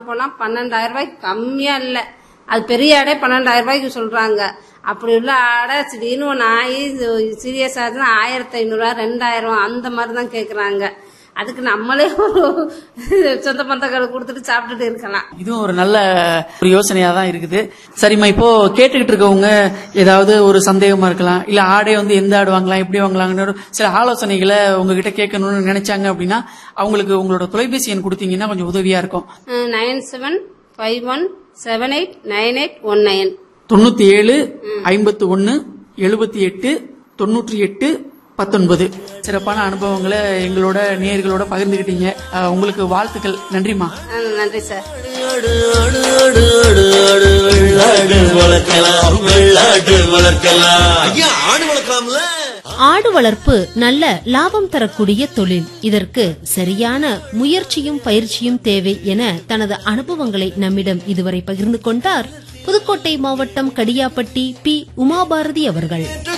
போனா பன்னெண்டாயிரம் ரூபாய்க்கு கம்மியா இல்ல அது பெரிய ஆடே பன்னெண்டாயிரம் ரூபாய்க்கு சொல்றாங்க அப்படி உள்ள ஆடை திடீர்னு ஒன்று ஆகி சீரியஸ் ஆச்சுன்னா ஆயிரத்தி ஐநூறுரூவா ரெண்டாயிரம் அந்த மாதிரி தான் கேட்குறாங்க அதுக்கு நம்மளே ஒரு சொந்த பந்தங்களுக்கு கொடுத்துட்டு சாப்பிட்டுட்டு இருக்கலாம் இதுவும் ஒரு நல்ல ஒரு யோசனையா தான் இருக்குது சரிம்மா இப்போ கேட்டுக்கிட்டு இருக்கவங்க ஏதாவது ஒரு சந்தேகமா இருக்கலாம் இல்ல ஆடை வந்து எந்த ஆடு வாங்கலாம் எப்படி வாங்கலாம்னு ஒரு சில ஆலோசனைகளை உங்ககிட்ட கேட்கணும்னு நினைச்சாங்க அப்படின்னா அவங்களுக்கு உங்களோட தொலைபேசி எண் கொடுத்தீங்கன்னா கொஞ்சம் உதவியா இருக்கும் nine seven five one seven eight nine eight one nine தொண்ணூத்தி ஏழு ஐம்பத்தி ஒன்னு எழுபத்தி எட்டு தொண்ணூற்றி எட்டு பத்தொன்பது சிறப்பான அனுபவங்களை எங்களோட நேயர்களோட பகிர்ந்துக்கிட்டீங்க அஹ், உங்களுக்கு வாழ்த்துக்கள் நன்றிம்மா நன்றி சார் ஆடு ஆடு ஆடு ஆடு ஆடு வெள்ளாடு வளர்க்கலாம் வெள்ளாடு வளர்க்கலாம் ஐயா ஆடு வளர்க்கலாம்ல ஆடு வளர்ப்பு நல்ல லாபம் தரக்கூடிய தொழில் இதற்கு சரியான முயற்சியும் பயிற்சியும் தேவை என தனது அனுபவங்களை நம்மிடம் இதுவரை பகிர்ந்து கொண்டார் புதுக்கோட்டை மாவட்டம் கடியாப்பட்டி பி உமாபாரதி அவர்கள்